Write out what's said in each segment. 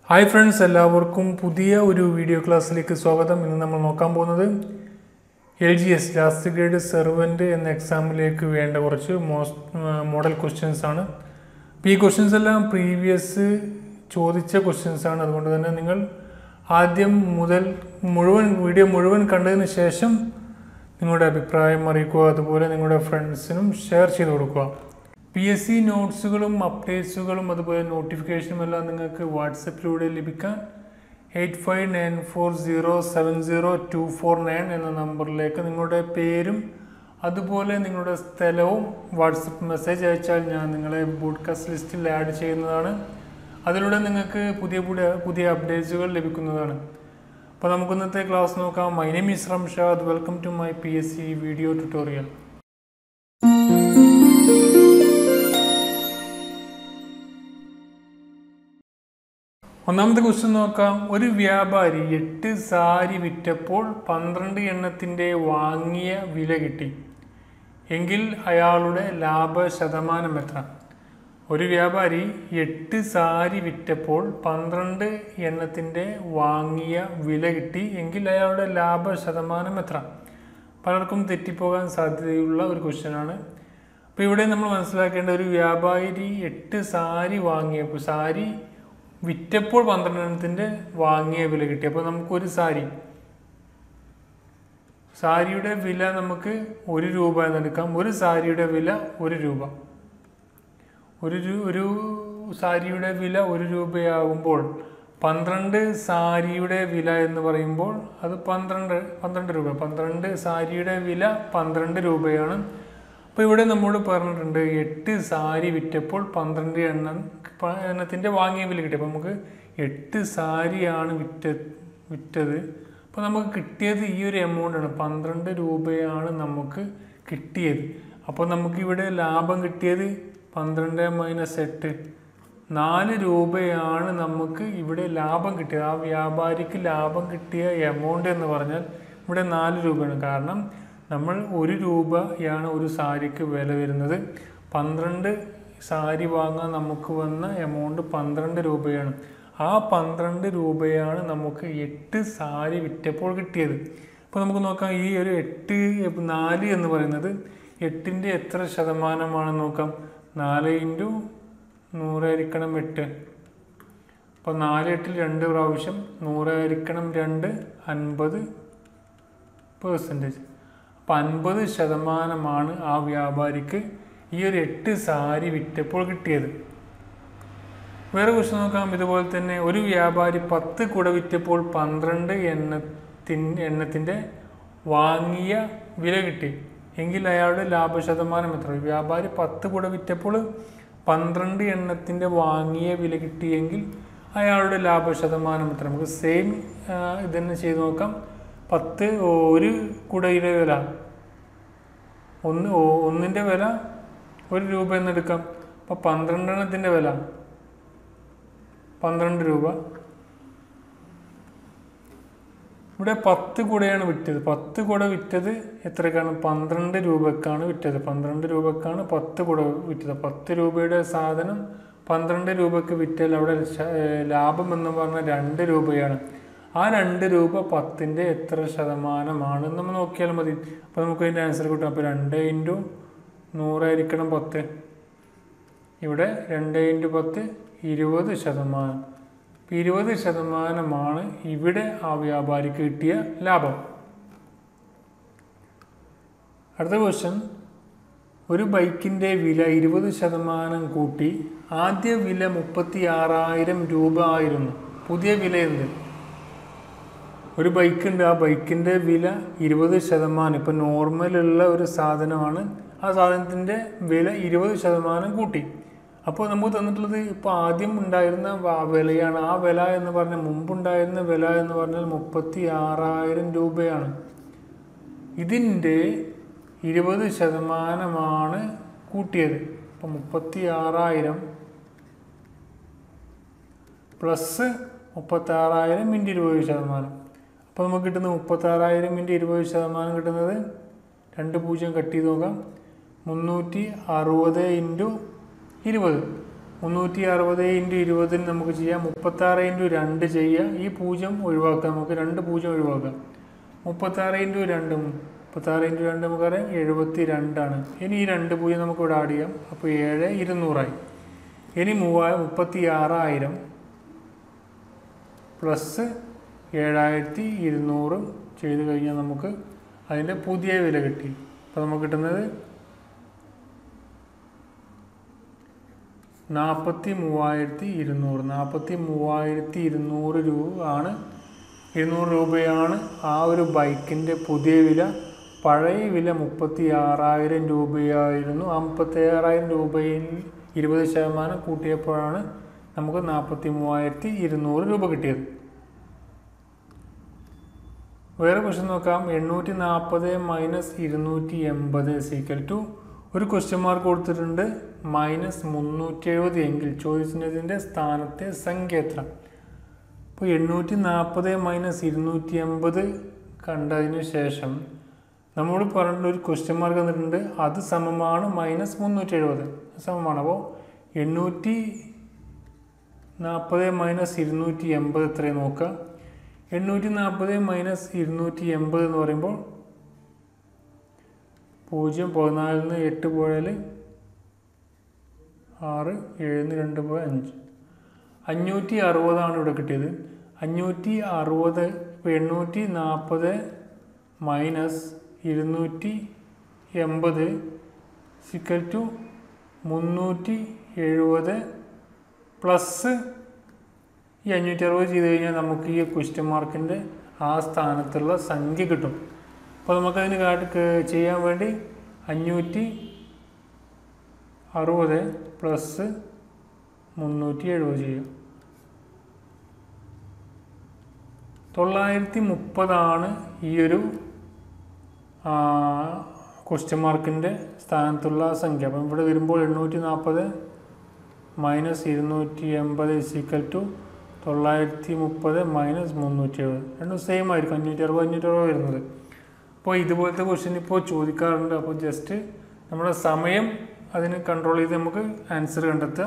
hi friends എല്ലാവർക്കും പുതിയ ഒരു വീഡിയോ ക്ലാസ്സിലേക്ക് സ്വാഗതം ഇന്ന് നമ്മൾ നോക്കാൻ പോകുന്നത് L G S last grade servant എന്ന എക്സാമിലേക്ക് വേണ്ട കുറച്ച് മോസ്റ്റ് മോഡൽ ക്വസ്റ്റ്യൻസ് ആണ് അപ്പോൾ ഈ ക്വസ്റ്റ്യൻസ് എല്ലാം പ്രീവിയസ് ചോദിച്ച ക്വസ്റ്റ്യൻസ് ആണ് അതുകൊണ്ട് തന്നെ നിങ്ങൾ ആദ്യം മുതൽ മുഴുവൻ വീഡിയോ മുഴുവൻ കണ്ടതിന് ശേഷം നിങ്ങളുടെ അഭിപ്രായം അറിയിക്കുക അതുപോലെ നിങ്ങളുടെ ഫ്രണ്ട്സിനും ഷെയർ ചെയ്ത് കൊടുക്കുക പി എസ് സി നോട്ട്സുകളും അപ്ഡേറ്റ്സുകളും അതുപോലെ നോട്ടിഫിക്കേഷനും എല്ലാം നിങ്ങൾക്ക് വാട്സപ്പിലൂടെ ലഭിക്കാൻ eight five nine four zero seven zero two four nine എന്ന നമ്പറിലേക്ക് നിങ്ങളുടെ പേരും അതുപോലെ നിങ്ങളുടെ സ്ഥലവും വാട്സപ്പ് മെസ്സേജ് അയച്ചാൽ ഞാൻ നിങ്ങളെ ബോഡ്കാസ്റ്റ് ലിസ്റ്റിൽ ആഡ് ചെയ്യുന്നതാണ് അതിലൂടെ നിങ്ങൾക്ക് പുതിയ പുതിയ പുതിയ അപ്ഡേറ്റ്സുകൾ ലഭിക്കുന്നതാണ് അപ്പോൾ നമുക്ക് ഇന്നത്തെ ക്ലാസ് നോക്കാം my name is Ramshad welcome to my P S C video tutorial ഒന്നാമത്തെ ക്വസ്റ്റ്യൻ നോക്കാം ഒരു വ്യാപാരി എട്ട് സാരി വിറ്റപ്പോൾ പന്ത്രണ്ട് എണ്ണത്തിൻ്റെ വാങ്ങിയ വില കിട്ടി എങ്കിൽ അയാളുടെ ലാഭ ശതമാനം എത്ര ഒരു വ്യാപാരി എട്ട് സാരി വിറ്റപ്പോൾ പന്ത്രണ്ട് എണ്ണത്തിൻ്റെ വാങ്ങിയ വില കിട്ടി എങ്കിൽ അയാളുടെ ലാഭ ശതമാനം എത്ര പലർക്കും തെറ്റിപ്പോകാൻ സാധ്യതയുള്ള ഒരു ക്വസ്റ്റ്യനാണ് അപ്പോൾ ഇവിടെ നമ്മൾ മനസ്സിലാക്കേണ്ട ഒരു വ്യാപാരി എട്ട് സാരി വാങ്ങിയപ്പോൾ സാരി വിറ്റപ്പോൾ പന്ത്രണ്ടെണ്ണത്തിൻ്റെ വാങ്ങിയ വില കിട്ടി അപ്പോൾ നമുക്കൊരു സാരി സാരിയുടെ വില നമുക്ക് ഒരു രൂപ എന്നെടുക്കാം ഒരു സാരിയുടെ വില ഒരു രൂപ ഒരു രു- ഒരു സാരിയുടെ വില ഒരു രൂപയാകുമ്പോൾ പന്ത്രണ്ട് സാരിയുടെ വില എന്ന് പറയുമ്പോൾ അത് പന്ത്രണ്ട് പന്ത്രണ്ട് രൂപ പന്ത്രണ്ട് സാരിയുടെ വില പന്ത്രണ്ട് രൂപയാണ് അപ്പോൾ ഇവിടെ നമ്മോട് പറഞ്ഞിട്ടുണ്ട് എട്ട് സാരി വിറ്റപ്പോൾ പന്ത്രണ്ട് എണ്ണം പ- എണ്ണത്തിൻ്റെ വാങ്ങിയ വില കിട്ടി അപ്പോൾ നമുക്ക് എട്ട് സാരിയാണ് വിറ്റ വിറ്റത് അപ്പോൾ നമുക്ക് കിട്ടിയത് ഈ ഒരു എമൗണ്ട് ആണ് പന്ത്രണ്ട് രൂപയാണ് നമുക്ക് കിട്ടിയത് അപ്പോൾ നമുക്ക് ഇവിടെ ലാഭം കിട്ടിയത് പന്ത്രണ്ട് മൈനസ് എട്ട് നാല് രൂപയാണ് നമുക്ക് ഇവിടെ ലാഭം കിട്ടിയത് ആ വ്യാപാരിക്ക് ലാഭം കിട്ടിയ എമൗണ്ട് എന്ന് പറഞ്ഞാൽ ഇവിടെ നാല് രൂപയാണ് കാരണം നമ്മൾ ഒരു രൂപയാണ് ഒരു സാരിക്ക് വില വരുന്നത് പന്ത്രണ്ട് സാരി വാങ്ങാൻ നമുക്ക് വന്ന എമൗണ്ട് പന്ത്രണ്ട് രൂപയാണ് ആ പന്ത്രണ്ട് രൂപയാണ് നമുക്ക് എട്ട് സാരി വിറ്റപ്പോൾ കിട്ടിയത് അപ്പോൾ നമുക്ക് നോക്കാം ഈ ഒരു എട്ട് നാല് എന്ന് പറയുന്നത് എട്ടിൻ്റെ എത്ര ശതമാനമാണെന്ന് നോക്കാം നാല് ഇൻറ്റു നൂറായിരിക്കണം എട്ട് അപ്പോൾ നാല് എട്ടിൽ രണ്ട് പ്രാവശ്യം നൂറായിരിക്കണം രണ്ട് അൻപത് പേഴ്സൻറ്റേജ് അപ്പം അൻപത് ശതമാനമാണ് ആ വ്യാപാരിക്ക് ഈ ഒരു എട്ട് സാരി വിറ്റപ്പോൾ കിട്ടിയത് വേറെ ക്വസ്റ്റ്യൻ നോക്കാം ഇതുപോലെ തന്നെ ഒരു വ്യാപാരി പത്ത് കുട വിറ്റപ്പോൾ പന്ത്രണ്ട് എണ്ണത്തിൻ എണ്ണത്തിൻ്റെ വാങ്ങിയ വില കിട്ടി എങ്കിൽ അയാളുടെ ലാഭശതമാനം എത്ര വ്യാപാരി പത്ത് കുട വിറ്റപ്പോൾ പന്ത്രണ്ട് എണ്ണത്തിൻ്റെ വാങ്ങിയ വില കിട്ടിയെങ്കിൽ അയാളുടെ ലാഭശതമാനം എത്ര നമുക്ക് സെയിം ഇതന്നെ ചെയ്ത് നോക്കാം പത്ത് ഒരു കുടയുടെ വില ഒന്ന് ഓ- ഒന്നിൻ്റെ വില ഒരു രൂപ എന്നെടുക്കാം അപ്പോൾ പന്ത്രണ്ടെണ്ണത്തിൻ്റെ വില പന്ത്രണ്ട് രൂപ ഇവിടെ പത്ത് കുടയാണ് വിറ്റത് പത്ത് കുട വിറ്റത് എത്രക്കാണ് പന്ത്രണ്ട് രൂപക്കാണ് വിറ്റത് പന്ത്രണ്ട് രൂപക്കാണ് പത്ത് കുട വിറ്റത് പത്ത് രൂപയുടെ സാധനം പന്ത്രണ്ട് രൂപക്ക് വിറ്റാൽ അവിടെ ശ- ഏർ ലാഭം എന്ന് പറഞ്ഞാൽ രണ്ട് രൂപയാണ് ആ രണ്ട് രൂപ പത്തിൻ്റെ എത്ര ശതമാനമാണ് നമ്മൾ നോക്കിയാൽ മതി അപ്പോൾ നമുക്ക് അതിൻ്റെ ആൻസർ കിട്ടും അപ്പോൾ രണ്ട് ഇൻറ്റു നൂറായിരിക്കണം പത്ത് ഇവിടെ രണ്ട് ഇൻറ്റു പത്ത് ഇരുപത് ശതമാനം ഇപ്പം ഇരുപത് ശതമാനമാണ് ഇവിടെ ആ വ്യാപാരിക്ക് കിട്ടിയ ലാഭം അടുത്ത ക്വസ്റ്റ്യൻ ഒരു ബൈക്കിൻ്റെ വില ഇരുപത് ശതമാനം കൂട്ടി ആദ്യ വില മുപ്പത്തി ആറായിരം രൂപ ആയിരുന്നു പുതിയ വില എന്ത് ഒരു ബൈക്കുണ്ട് ആ ബൈക്കിൻ്റെ വില ഇരുപത് ശതമാനം ഇപ്പം നോർമലുള്ള ഒരു സാധനമാണ് ആ സാധനത്തിൻ്റെ വില ഇരുപത് ശതമാനം കൂട്ടി അപ്പോൾ നമുക്ക് തന്നിട്ടുള്ളത് ഇപ്പോൾ ആദ്യം ഉണ്ടായിരുന്ന വ- വിലയാണ് ആ വില എന്ന് പറഞ്ഞാൽ മുമ്പുണ്ടായിരുന്ന വില എന്ന് പറഞ്ഞാൽ മുപ്പത്തി ആറായിരം രൂപയാണ് ഇതിൻ്റെ ഇരുപത് ശതമാനമാണ് കൂട്ടിയത് അപ്പോൾ മുപ്പത്തി ആറായിരം പ്ലസ് മുപ്പത്താറായിരം ഇൻറ്റു ഇരുപത് ശതമാനം അപ്പോൾ നമുക്ക് കിട്ടുന്നത് മുപ്പത്താറായിരം ഇൻറ്റു ഇരുപത് ശതമാനം കിട്ടുന്നത് രണ്ട് പൂജ്യം കട്ട് ചെയ്ത് നോക്കാം മുന്നൂറ്റി അറുപത് ഇൻറ്റു ഇരുപത് മുന്നൂറ്റി അറുപത് ഇൻറ്റു ഇരുപതിന് നമുക്ക് ചെയ്യാം മുപ്പത്താറ് ഇൻറ്റു രണ്ട് ചെയ്യാം ഈ പൂജ്യം ഒഴിവാക്കാം നമുക്ക് രണ്ട് പൂജ്യം ഒഴിവാക്കാം മുപ്പത്താറ് ഇൻറ്റു രണ്ട് മുപ്പത്താറ് ഇൻറ്റു രണ്ട് നമുക്കറിയാം എഴുപത്തി രണ്ടാണ് ഇനി ഈ രണ്ട് പൂജ്യം നമുക്ക് ഇവിടെ ആഡ് ചെയ്യാം അപ്പോൾ ഏഴ് ഇരുന്നൂറായി ഇനി മൂവായിരം മുപ്പത്തി ആറായിരം പ്ലസ് ഏഴായിരത്തി ഇരുന്നൂറ് ചെയ്ത് കഴിഞ്ഞാൽ നമുക്ക് അതിൻ്റെ പുതിയ വില കിട്ടി അപ്പോൾ നമുക്ക് കിട്ടുന്നത് നാൽപ്പത്തി മൂവായിരത്തി ഇരുന്നൂറ് നാൽപ്പത്തി മൂവായിരത്തി ഇരുന്നൂറ് രൂപ ആണ് ഇരുന്നൂറ് രൂപയാണ് ആ ഒരു ബൈക്കിൻ്റെ പുതിയ വില പഴയ വില മുപ്പത്തി ആറായിരം രൂപയായിരുന്നു ആ മുപ്പത്തി ആറായിരം രൂപയിൽ ഇരുപത് ശതമാനം കൂട്ടിയപ്പോഴാണ് നമുക്ക് നാൽപ്പത്തി മൂവായിരത്തി ഇരുന്നൂറ് രൂപ കിട്ടിയത് വേറെ ക്വസ്റ്റ്യൻ നോക്കാം എണ്ണൂറ്റി നാൽപ്പത് മൈനസ് ഇരുന്നൂറ്റി എൺപത് സീക്കൽ ടു ഒരു ക്വസ്റ്റ്യൻ മാർക്ക് കൊടുത്തിട്ടുണ്ട് മൈനസ് മുന്നൂറ്റി എഴുപത് എങ്കിൽ ചോദിച്ചതിൻ്റെ സ്ഥാനത്തെ സംഖ്യ എത്ര അപ്പോൾ എണ്ണൂറ്റി നാൽപ്പത് മൈനസ് ഇരുന്നൂറ്റി എൺപത് കണ്ടതിന് ശേഷം നമ്മൾ പറഞ്ഞ ഒരു ക്വസ്റ്റ്യൻ മാർക്ക് തന്നിട്ടുണ്ട് അത് സമമാണ് മൈനസ് മുന്നൂറ്റി എഴുപത് സമമാണ് അപ്പോൾ എണ്ണൂറ്റി നാൽപ്പത് മൈനസ് ഇരുന്നൂറ്റി എൺപത് എത്രയും നോക്കുക എണ്ണൂറ്റി നാൽപ്പത് മൈനസ് ഇരുന്നൂറ്റി എൺപത് എന്ന് പറയുമ്പോൾ പൂജ്യം പതിനാലിൽ നിന്ന് എട്ട് പോയാൽ ആറ് ഏഴിന് രണ്ട് പോയ അഞ്ച് അഞ്ഞൂറ്റി അറുപതാണ് ഇവിടെ കിട്ടിയത് അഞ്ഞൂറ്റി അറുപത് ഇപ്പോൾ എണ്ണൂറ്റി നാൽപ്പത് മൈനസ് ഇരുന്നൂറ്റി എൺപത് സിക്കൽ ടു മുന്നൂറ്റി എഴുപത് പ്ലസ് ഈ അഞ്ഞൂറ്റി അറുപത് ചെയ്ത് കഴിഞ്ഞാൽ നമുക്ക് ഈ ക്വസ്റ്റ്യൻ മാർക്കിൻ്റെ ആ സ്ഥാനത്തുള്ള സംഖ്യ കിട്ടും അപ്പോൾ നമുക്കതിന് കാട്ടി ചെയ്യാൻ വേണ്ടി അഞ്ഞൂറ്റി അറുപത് പ്ലസ് മുന്നൂറ്റി എഴുപത് ചെയ്യാം തൊള്ളായിരത്തി മുപ്പതാണ് ഈ ഒരു ക്വസ്റ്റ്യൻ മാർക്കിൻ്റെ സ്ഥാനത്തുള്ള സംഖ്യ അപ്പം ഇവിടെ വരുമ്പോൾ എണ്ണൂറ്റി നാൽപ്പത് മൈനസ് ഇരുന്നൂറ്റി എൺപത് ഇസിക്കൽ ടു തൊള്ളായിരത്തി മുപ്പത് മൈനസ് മുന്നൂറ്റി എഴുപത് രണ്ടും സെയിം ആയിരിക്കും അഞ്ഞൂറ്റി അറുപത് അഞ്ഞൂറ്റി അറുപത് വരുന്നത് അപ്പോൾ ഇതുപോലത്തെ ക്വസ്റ്റ്യൻ ഇപ്പോൾ ചോദിക്കാറുണ്ട് അപ്പോൾ ജസ്റ്റ് നമ്മുടെ സമയം അതിന് കൺട്രോൾ ചെയ്ത് നമുക്ക് ആൻസർ കണ്ടെത്തുക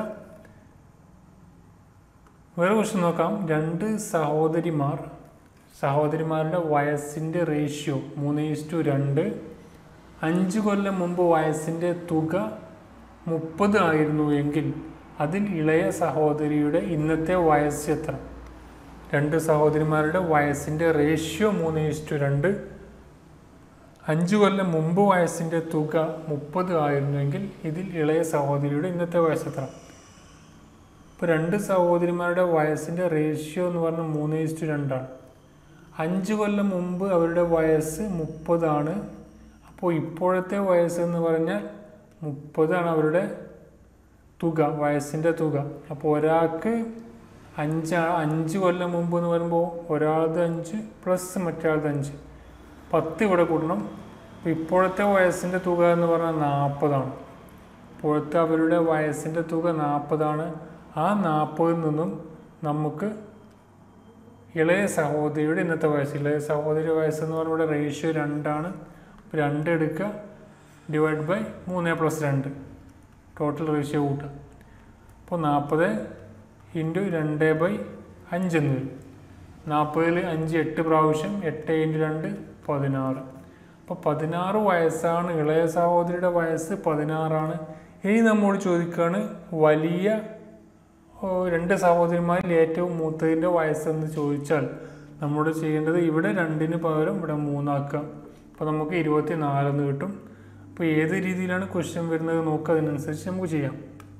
വേറെ ക്വസ്റ്റ്യൻ നോക്കാം രണ്ട് സഹോദരിമാർ സഹോദരിമാരുടെ വയസ്സിൻ്റെ റേഷ്യോ മൂന്ന് ഈസ്റ്റു രണ്ട് അഞ്ച് കൊല്ലം മുമ്പ് വയസ്സിൻ്റെ തുക മുപ്പത് ആയിരുന്നു എങ്കിൽ അതിൽ ഇളയ സഹോദരിയുടെ ഇന്നത്തെ വയസ്സ് എത്ര രണ്ട് സഹോദരിമാരുടെ വയസ്സിൻ്റെ റേഷ്യോ മൂന്ന് ഈസ്റ്റു രണ്ട് അഞ്ച് കൊല്ലം മുമ്പ് വയസ്സിൻ്റെ തുക മുപ്പത് ആയിരുന്നുവെങ്കിൽ ഇതിൽ ഇളയ സഹോദരിയുടെ ഇന്നത്തെ വയസ്സ് എത്ര ഇപ്പോൾ രണ്ട് സഹോദരിമാരുടെ വയസ്സിൻ്റെ റേഷ്യോ എന്ന് പറഞ്ഞാൽ മൂന്ന് ഈസ്റ്റു രണ്ടാണ് അഞ്ച് കൊല്ലം മുമ്പ് അവരുടെ വയസ്സ് മുപ്പതാണ് അപ്പോൾ ഇപ്പോഴത്തെ വയസ്സ് എന്ന് പറഞ്ഞാൽ മുപ്പതാണ് അവരുടെ തുക വയസ്സിൻ്റെ തുക അപ്പോൾ ഒരാൾക്ക് അഞ്ച് അഞ്ച് കൊല്ലം മുമ്പ് എന്ന് പറയുമ്പോൾ ഒരാളത് അഞ്ച് പ്ലസ് മറ്റൊരാളത് അഞ്ച് പത്ത് ഇവിടെ കൂട്ടണം അപ്പോൾ ഇപ്പോഴത്തെ വയസ്സിൻ്റെ തുക എന്ന് പറഞ്ഞാൽ നാൽപ്പതാണ് ഇപ്പോഴത്തെ അവരുടെ വയസ്സിൻ്റെ തുക നാൽപ്പതാണ് ആ നാൽപ്പതിൽ നിന്നും നമുക്ക് ഇളയ സഹോദരിയുടെ ഇന്നത്തെ വയസ്സ് ഇളയ സഹോദരി വയസ്സ് എന്ന് പറഞ്ഞാൽ ഇവിടെ റേഷ്യോ രണ്ടാണ് അപ്പോൾ രണ്ട് എടുക്കുക ഡിവൈഡ് ബൈ മൂന്ന് പ്ലസ് രണ്ട് ടോട്ടൽ റേഷ്യോ കൂട്ടുക അപ്പോൾ നാൽപ്പത് ഇൻറ്റു രണ്ട് ബൈ അഞ്ചെന്ന് വരും നാൽപ്പതിൽ അഞ്ച് എട്ട് പ്രാവശ്യം എട്ട് ഇൻറ്റു രണ്ട് പതിനാറ് അപ്പോൾ പതിനാറ് വയസ്സാണ് ഇളയ സഹോദരിയുടെ വയസ്സ് പതിനാറാണ് ഇനി നമ്മോട് ചോദിക്കുകയാണ് വലിയ ഓ, രണ്ട് സഹോദരിമാരിൽ ഏറ്റവും മൂത്തതിൻ്റെ വയസ്സെന്ന് ചോദിച്ചാൽ നമ്മോട് ചെയ്യേണ്ടത് ഇവിടെ രണ്ടിന് പകരം ഇവിടെ മൂന്നാക്കുക അപ്പോൾ നമുക്ക് ഇരുപത്തി നാലെന്ന് കിട്ടും അപ്പോൾ ഏത് രീതിയിലാണ് ക്വസ്റ്റ്യൻ വരുന്നത് നോക്കുക അതിനനുസരിച്ച് നമുക്ക് ചെയ്യാം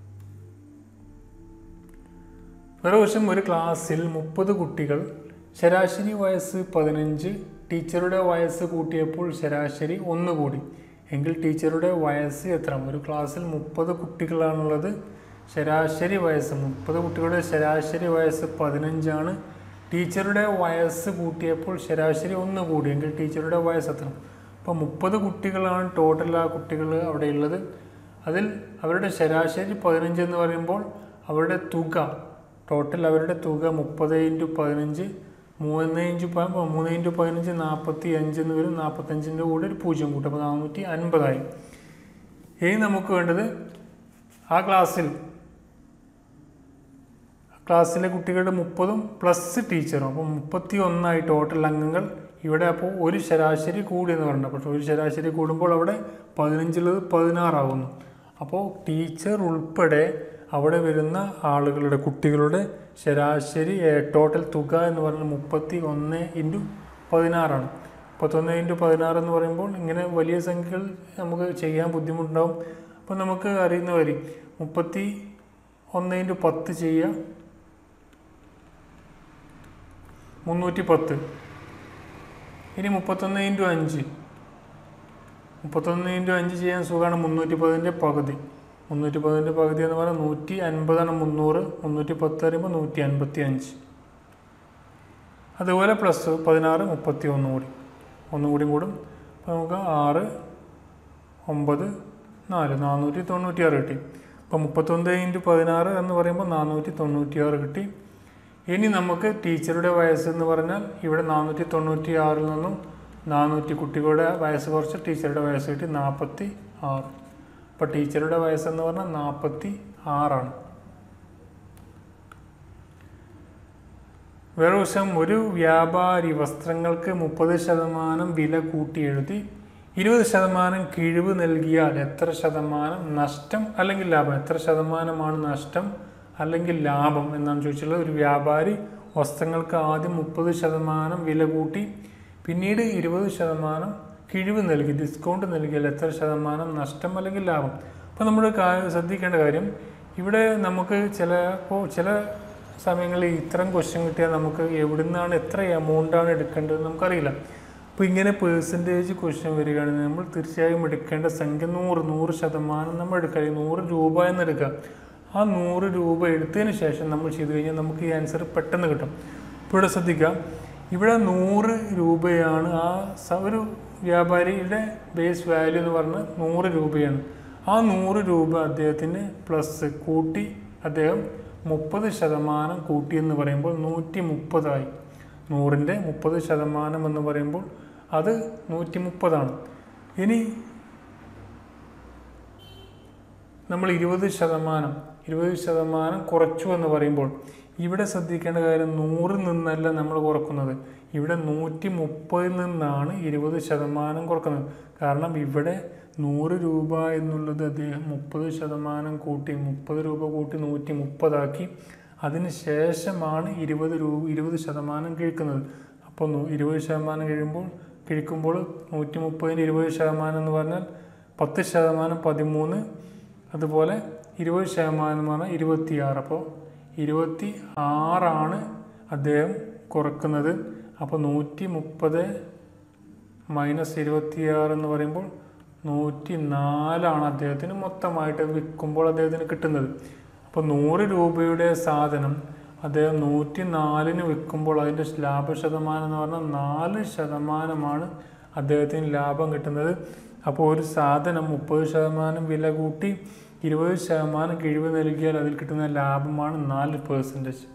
വേറെ ക്വസ്റ്റ്യൻ ഒരു ക്ലാസ്സിൽ മുപ്പത് കുട്ടികൾ ശരാശരി വയസ്സ് പതിനഞ്ച് ടീച്ചറുടെ വയസ്സ് കൂട്ടിയപ്പോൾ ശരാശരി ഒന്ന് കൂടി എങ്കിൽ ടീച്ചറുടെ വയസ്സ് എത്ര ഒരു ക്ലാസ്സിൽ മുപ്പത് കുട്ടികളാണുള്ളത് ശരാശരി വയസ്സ് മുപ്പത് കുട്ടികളുടെ ശരാശരി വയസ്സ് പതിനഞ്ചാണ് ടീച്ചറുടെ വയസ്സ് കൂട്ടിയപ്പോൾ ശരാശരി ഒന്ന് കൂടി എങ്കിൽ ടീച്ചറുടെ വയസ്സ് എത്ര അപ്പോൾ മുപ്പത് കുട്ടികളാണ് ടോട്ടൽ ആ കുട്ടികൾ അവിടെ ഉള്ളത് അതിൽ അവരുടെ ശരാശരി പതിനഞ്ച് എന്ന് പറയുമ്പോൾ അവരുടെ തുക ടോട്ടൽ അവരുടെ തുക മുപ്പത് ഇൻറ്റു പതിനഞ്ച് മൂന്ന് ഇൻറ്റു പ- മൂന്ന് ഇൻറ്റു പതിനഞ്ച് നാൽപ്പത്തി അഞ്ച് എന്ന് വരും നാൽപ്പത്തഞ്ചിൻ്റെ കൂടെ ഒരു പൂജ്യം കൂട്ടും അപ്പോൾ നാനൂറ്റി അൻപതായി ഇനി നമുക്ക് വേണ്ടത് ആ ക്ലാസ്സിൽ ക്ലാസ്സിലെ കുട്ടികളുടെ മുപ്പതും പ്ലസ് ടീച്ചറും അപ്പോൾ മുപ്പത്തി ഒന്നായി ടോട്ടൽ അംഗങ്ങൾ ഇവിടെ അപ്പോൾ ഒരു ശരാശരി കൂടി എന്ന് പറഞ്ഞത് പക്ഷേ ഒരു ശരാശരി കൂടുമ്പോൾ അവിടെ പതിനഞ്ചുള്ളത് പതിനാറാവുന്നു അപ്പോൾ ടീച്ചർ ഉൾപ്പെടെ അവിടെ വരുന്ന ആളുകളുടെ കുട്ടികളുടെ ശരാശരി ടോട്ടൽ തുക എന്ന് പറയുന്നത് മുപ്പത്തി ഒന്ന് ഇൻറ്റു പതിനാറാണ് മുപ്പത്തൊന്ന് ഇൻറ്റു പതിനാറ് എന്ന് പറയുമ്പോൾ ഇങ്ങനെ വലിയ സംഖ്യകൾ നമുക്ക് ചെയ്യാൻ ബുദ്ധിമുട്ടുണ്ടാവും അപ്പോൾ നമുക്ക് അറിയുന്ന വരി മുപ്പത്തി ഒന്ന് ഇൻറ്റു പത്ത് ചെയ്യുക മുന്നൂറ്റി പത്ത് ഇനി മുപ്പത്തൊന്ന് ഇൻറ്റു അഞ്ച് മുപ്പത്തൊന്ന് ഇൻറ്റു അഞ്ച് ചെയ്യാൻ സുഖമാണ് മുന്നൂറ്റി പതിൻ്റെ പകുതി മുന്നൂറ്റി പതിൻ്റെ പകുതി എന്ന് പറഞ്ഞാൽ നൂറ്റി അൻപതാണ് മുന്നൂറ് മുന്നൂറ്റി പത്ത് പറയുമ്പോൾ നൂറ്റി അൻപത്തി അഞ്ച് അതുപോലെ പ്ലസ് പതിനാറ് മുപ്പത്തി ഒന്ന് കൂടി ഒന്നും കൂടി കൂടും അപ്പോൾ നമുക്ക് ആറ് ഒമ്പത് നാല് നാനൂറ്റി തൊണ്ണൂറ്റി ആറ് കിട്ടി അപ്പോൾ മുപ്പത്തൊന്ന് ഇൻറ്റു പതിനാറ് എന്ന് പറയുമ്പോൾ നാനൂറ്റി തൊണ്ണൂറ്റി ആറ് കിട്ടി ഇനി നമുക്ക് ടീച്ചറുടെ വയസ്സ് എന്ന് പറഞ്ഞാൽ ഇവിടെ നാനൂറ്റി തൊണ്ണൂറ്റി ആറിൽ നിന്നും നാനൂറ്റി കുട്ടികളുടെ വയസ്സ് കുറച്ച് ടീച്ചറുടെ വയസ്സ് കിട്ടി നാൽപ്പത്തി ആറ് അപ്പോൾ ടീച്ചറുടെ വയസ്സെന്ന് പറഞ്ഞാൽ നാൽപ്പത്തി ആറാണ് വേറെ വശം ഒരു വ്യാപാരി വസ്ത്രങ്ങൾക്ക് മുപ്പത് ശതമാനം വില കൂട്ടി എഴുതി ഇരുപത് ശതമാനം കിഴിവ് നൽകിയാൽ എത്ര ശതമാനം നഷ്ടം അല്ലെങ്കിൽ ലാഭം എത്ര ശതമാനമാണ് നഷ്ടം അല്ലെങ്കിൽ ലാഭം എന്നാണ് ചോദിച്ചുള്ളത് ഒരു വ്യാപാരി വസ്ത്രങ്ങൾക്ക് ആദ്യം മുപ്പത് ശതമാനം വില കൂട്ടി പിന്നീട് ഇരുപത് ശതമാനം കിഴിവ് നൽകി ഡിസ്കൗണ്ട് നൽകിയാൽ എത്ര ശതമാനം നഷ്ടം അല്ലെങ്കിൽ ലാഭം അപ്പോൾ നമ്മൾ കാ- ശ്രദ്ധിക്കേണ്ട കാര്യം ഇവിടെ നമുക്ക് ചിലപ്പോൾ ചില സമയങ്ങളിൽ ഇത്തരം ക്വസ്റ്റ്യൻ കിട്ടിയാൽ നമുക്ക് എവിടുന്നാണ് എത്ര എമൗണ്ടാണ് എടുക്കേണ്ടത് നമുക്കറിയില്ല അപ്പോൾ ഇങ്ങനെ പേഴ്സൻറ്റേജ് ക്വസ്റ്റ്യൻ വരികയാണെങ്കിൽ നമ്മൾ തീർച്ചയായും എടുക്കേണ്ട സംഖ്യ നൂറ് നൂറ് ശതമാനം നമ്മൾ എടുക്കുക അല്ലെങ്കിൽ നൂറ് രൂപ എന്ന് എടുക്കുക ആ നൂറ് രൂപ എടുത്തതിന് ശേഷം നമ്മൾ ചെയ്തു കഴിഞ്ഞാൽ നമുക്ക് ഈ ആൻസർ പെട്ടെന്ന് കിട്ടും ഇപ്പോൾ ഇവിടെ ശ്രദ്ധിക്കുക ഇവിടെ നൂറ് രൂപയാണ് ആ സ- ഒരു വ്യാപാരിയുടെ ബേസ് വാല്യൂ എന്ന് പറഞ്ഞാൽ നൂറ് രൂപയാണ് ആ നൂറ് രൂപ അദ്ദേഹത്തിന് പ്ലസ് കൂട്ടി അദ്ദേഹം മുപ്പത് ശതമാനം കൂട്ടി എന്ന് പറയുമ്പോൾ നൂറ്റി മുപ്പതായി നൂറിൻ്റെ മുപ്പത് ശതമാനം എന്ന് പറയുമ്പോൾ അത് നൂറ്റി മുപ്പതാണ് ഇനി നമ്മൾ ഇരുപത് ശതമാനം ഇരുപത് ശതമാനം കുറച്ചു എന്ന് പറയുമ്പോൾ ഇവിടെ ശ്രദ്ധിക്കേണ്ട കാര്യം നൂറിൽ നിന്നല്ല നമ്മൾ കുറക്കുന്നത് ഇവിടെ നൂറ്റി മുപ്പതിൽ നിന്നാണ് ഇരുപത് ശതമാനം കുറക്കുന്നത് കാരണം ഇവിടെ നൂറ് രൂപ എന്നുള്ളത് അദ്ദേഹം മുപ്പത് ശതമാനം കൂട്ടി മുപ്പത് രൂപ കൂട്ടി നൂറ്റി മുപ്പതാക്കി അതിന് ശേഷമാണ് ഇരുപത് രൂപ ഇരുപത് ശതമാനം കിഴിക്കുന്നത് അപ്പോൾ നൂ- ഇരുപത് ശതമാനം കഴിയുമ്പോൾ കിഴിക്കുമ്പോൾ നൂറ്റി മുപ്പതിന് ഇരുപത് ശതമാനം എന്ന് പറഞ്ഞാൽ പത്ത് ശതമാനം പതിമൂന്ന് അതുപോലെ ഇരുപത് ശതമാനം എന്ന് പറഞ്ഞാൽ ഇരുപത്തിയാറ് അപ്പോൾ ഇരുപത്തി ആറാണ് അദ്ദേഹം കുറക്കുന്നത് അപ്പോൾ നൂറ്റി മുപ്പത് മൈനസ് ഇരുപത്തിയാറ് എന്ന് പറയുമ്പോൾ നൂറ്റി നാലാണ് അദ്ദേഹത്തിന് മൊത്തമായിട്ട് വിൽക്കുമ്പോൾ അദ്ദേഹത്തിന് കിട്ടുന്നത് അപ്പോൾ നൂറ് രൂപയുടെ സാധനം അദ്ദേഹം നൂറ്റി നാലിന് വിൽക്കുമ്പോൾ അതിൻ്റെ ലാഭ ശതമാനം എന്ന് പറഞ്ഞാൽ നാല് ശതമാനമാണ് അദ്ദേഹത്തിന് ലാഭം കിട്ടുന്നത് അപ്പോൾ ഒരു സാധനം മുപ്പത് ശതമാനം വില കൂട്ടി ഇരുപത് ശതമാനം കിഴിവ് നൽകിയാൽ അതിൽ കിട്ടുന്ന ലാഭമാണ് നാല് പേഴ്സൻറ്റേജ്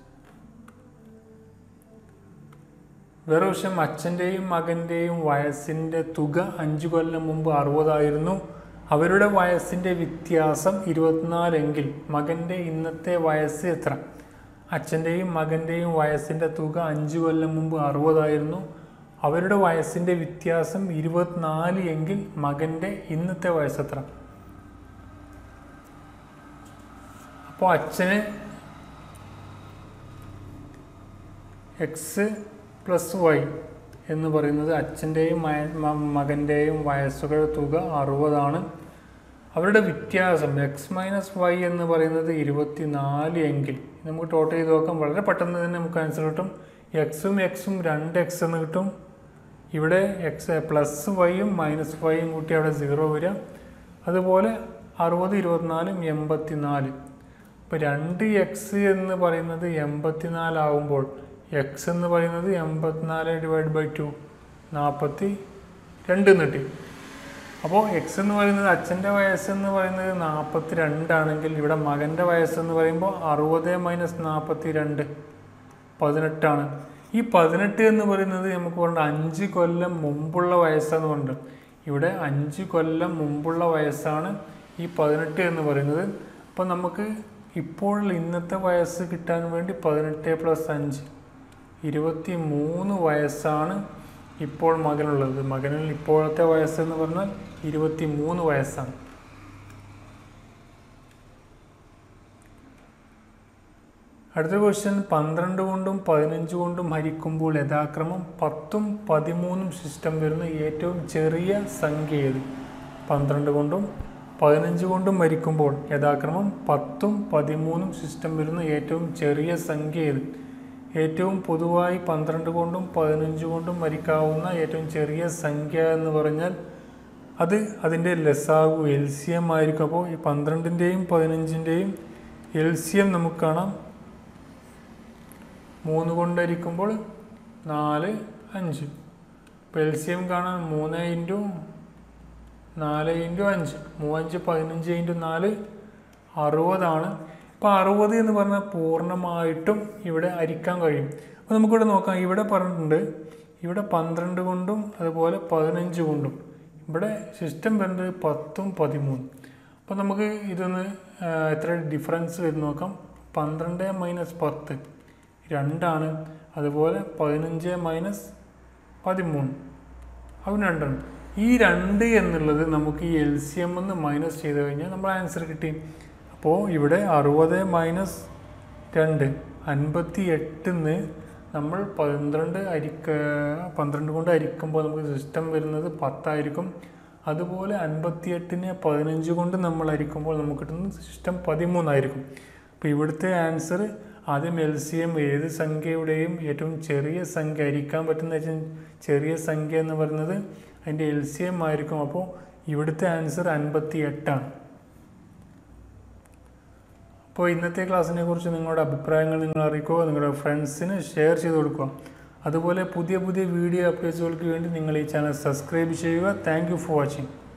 വേറെ വശം അച്ഛൻ്റെയും മകൻ്റെയും വയസ്സിൻ്റെ തുക അഞ്ചു കൊല്ലം മുമ്പ് അറുപതായിരുന്നു അവരുടെ വയസ്സിൻ്റെ വ്യത്യാസം ഇരുപത്തിനാലെങ്കിൽ മകൻ്റെ ഇന്നത്തെ വയസ്സ് എത്ര അച്ഛൻ്റെയും മകൻ്റെയും വയസ്സിൻ്റെ തുക അഞ്ചു കൊല്ലം മുമ്പ് അറുപതായിരുന്നു അവരുടെ വയസ്സിൻ്റെ വ്യത്യാസം ഇരുപത്തിനാല് എങ്കിൽ മകൻ്റെ ഇന്നത്തെ വയസ്സ് എത്ര അപ്പോൾ അച്ഛന് എക്സ് പ്ലസ് വൈ എന്ന് പറയുന്നത് അച്ഛൻ്റെയും മകൻ്റെയും വയസ്സുകളുടെ തുക അറുപതാണ് അവരുടെ വ്യത്യാസം എക്സ് മൈനസ് വൈ എന്ന് പറയുന്നത് ഇരുപത്തി നാല് എങ്കിൽ നമുക്ക് ടോട്ടൽ ചെയ്ത് നോക്കാം വളരെ പെട്ടെന്ന് തന്നെ നമുക്ക് ആൻസർ കിട്ടും എക്സും എക്സും രണ്ട് എക്സ് എന്ന് കിട്ടും ഇവിടെ എക്സ് പ്ലസ് വൈയും മൈനസ് വൈയും കൂട്ടി അവിടെ സീറോ വരിക അതുപോലെ അറുപത് ഇരുപത്തിനാലും എൺപത്തി നാല് ഇപ്പോൾ രണ്ട് എക്സ് എന്ന് പറയുന്നത് എൺപത്തിനാലാവുമ്പോൾ എക്സ് എന്ന് പറയുന്നത് എൺപത്തിനാല് ഡിവൈഡ് ബൈ ടു നാൽപ്പത്തി രണ്ട് കിട്ടി അപ്പോൾ എക്സ് എന്ന് പറയുന്നത് അച്ഛൻ്റെ വയസ്സ് എന്ന് പറയുന്നത് നാൽപ്പത്തി രണ്ടാണെങ്കിൽ ഇവിടെ മകൻ്റെ വയസ്സ് എന്ന് പറയുമ്പോൾ അറുപത് മൈനസ് നാൽപ്പത്തി രണ്ട് പതിനെട്ടാണ് ഈ പതിനെട്ട് എന്ന് പറയുന്നത് നമുക്ക് പറഞ്ഞ അഞ്ച് കൊല്ലം മുമ്പുള്ള വയസ്സെന്ന് പറഞ്ഞിട്ട് ഇവിടെ അഞ്ച് കൊല്ലം മുമ്പുള്ള വയസ്സാണ് ഈ പതിനെട്ട് എന്ന് പറയുന്നത് അപ്പോൾ നമുക്ക് ഇപ്പോൾ ഇന്നത്തെ വയസ്സ് കിട്ടാൻ വേണ്ടി പതിനെട്ട് പ്ലസ് അഞ്ച് ഇരുപത്തി മൂന്ന് വയസ്സാണ് ഇപ്പോൾ മകനുള്ളത് മകനിൽ ഇപ്പോഴത്തെ വയസ്സ് എന്ന് പറഞ്ഞാൽ ഇരുപത്തി മൂന്ന് വയസ്സാണ് അടുത്ത ക്വസ്റ്റ്യൻ പന്ത്രണ്ട് കൊണ്ടും പതിനഞ്ച് കൊണ്ടും ഹരിക്കുമ്പോൾ യഥാക്രമം പത്തും പതിമൂന്നും സിസ്റ്റം വരുന്ന ഏറ്റവും ചെറിയ സംഖ്യ ഏത് പന്ത്രണ്ട് കൊണ്ടും പതിനഞ്ച് കൊണ്ടും ഹരിക്കുമ്പോൾ യഥാക്രമം പത്തും പതിമൂന്നും സിസ്റ്റം വരുന്ന ഏറ്റവും ചെറിയ സംഖ്യ ഏത് ഏറ്റവും പൊതുവായി പന്ത്രണ്ട് കൊണ്ടും പതിനഞ്ച് കൊണ്ടും ഹരിക്കാവുന്ന ഏറ്റവും ചെറിയ സംഖ്യ എന്ന് പറഞ്ഞാൽ അത് അതിൻ്റെ ലസാഗു എൽ സി എം ആയിരിക്കും അപ്പോൾ ഈ പന്ത്രണ്ടിൻ്റെയും പതിനഞ്ചിൻ്റെയും എൽ സി എം നമുക്ക് കാണാം മൂന്ന് കൊണ്ടരിക്കുമ്പോൾ നാല് അഞ്ച് ഇപ്പോൾ എൽ സി എം കാണാൻ മൂന്ന് ഇൻറ്റു നാല് ഇൻറ്റു അഞ്ച് മൂവഞ്ച് പതിനഞ്ച് ഇൻറ്റു നാല് അറുപതാണ് ഇപ്പോൾ അറുപത് എന്ന് പറഞ്ഞാൽ പൂർണ്ണമായിട്ടും ഇവിടെ അരിക്കാൻ കഴിയും അപ്പോൾ നമുക്കിവിടെ നോക്കാം ഇവിടെ പറഞ്ഞിട്ടുണ്ട് ഇവിടെ പന്ത്രണ്ട് കൊണ്ടും അതുപോലെ പതിനഞ്ച് കൊണ്ടും ഇവിടെ സിസ്റ്റം വരുന്നത് പത്തും പതിമൂന്നും അപ്പോൾ നമുക്ക് ഇതൊന്ന് ആ, എത്ര ഡിഫറൻസ് വരും നോക്കാം പന്ത്രണ്ട് മൈനസ് പത്ത് രണ്ടാണ് അതുപോലെ പതിനഞ്ച് മൈനസ് പതിമൂന്ന് അവൻ രണ്ടാണ് ഈ രണ്ട് എന്നുള്ളത് നമുക്ക് ഈ എൽ സി എം എന്ന് മൈനസ് ചെയ്ത് കഴിഞ്ഞാൽ നമ്മൾ ആൻസർ കിട്ടി അപ്പോൾ ഇവിടെ അറുപത് മൈനസ് രണ്ട് അൻപത്തി എട്ടിന്ന് നമ്മൾ പന്ത്രണ്ട് അരിക്ക പന്ത്രണ്ട് കൊണ്ട് അരിക്കുമ്പോൾ നമുക്ക് സിസ്റ്റം വരുന്നത് പത്തായിരിക്കും അതുപോലെ അൻപത്തി എട്ടിനെ പതിനഞ്ച് കൊണ്ട് നമ്മൾ അരിക്കുമ്പോൾ നമുക്ക് കിട്ടുന്നത് സിസ്റ്റം പതിമൂന്നായിരിക്കും അപ്പോൾ ഇവിടുത്തെ ആൻസർ ആദ്യം എൽ സി എം ഏത് സംഖ്യയുടെയും ഏറ്റവും ചെറിയ സംഖ്യ അരിക്കാൻ പറ്റുന്ന ഏറ്റവും ചെറിയ സംഖ്യ എന്ന് പറയുന്നത് അതിൻ്റെ എൽ സി എം ആയിരിക്കും അപ്പോൾ ഇവിടുത്തെ ആൻസർ അൻപത്തി എട്ടാണ് അപ്പോൾ ഇന്നത്തെ ക്ലാസ്സിനെ കുറിച്ച് നിങ്ങളുടെ അഭിപ്രായങ്ങൾ നിങ്ങൾ അറിയിക്കുക നിങ്ങളുടെ ഫ്രണ്ട്സിന് ഷെയർ ചെയ്ത് കൊടുക്കുക അതുപോലെ പുതിയ പുതിയ വീഡിയോ അപ്ഡേറ്റ്സുകൾക്ക് വേണ്ടി നിങ്ങൾ ഈ ചാനൽ സബ്സ്ക്രൈബ് ചെയ്യുക താങ്ക് ഫോർ വാച്ചിങ്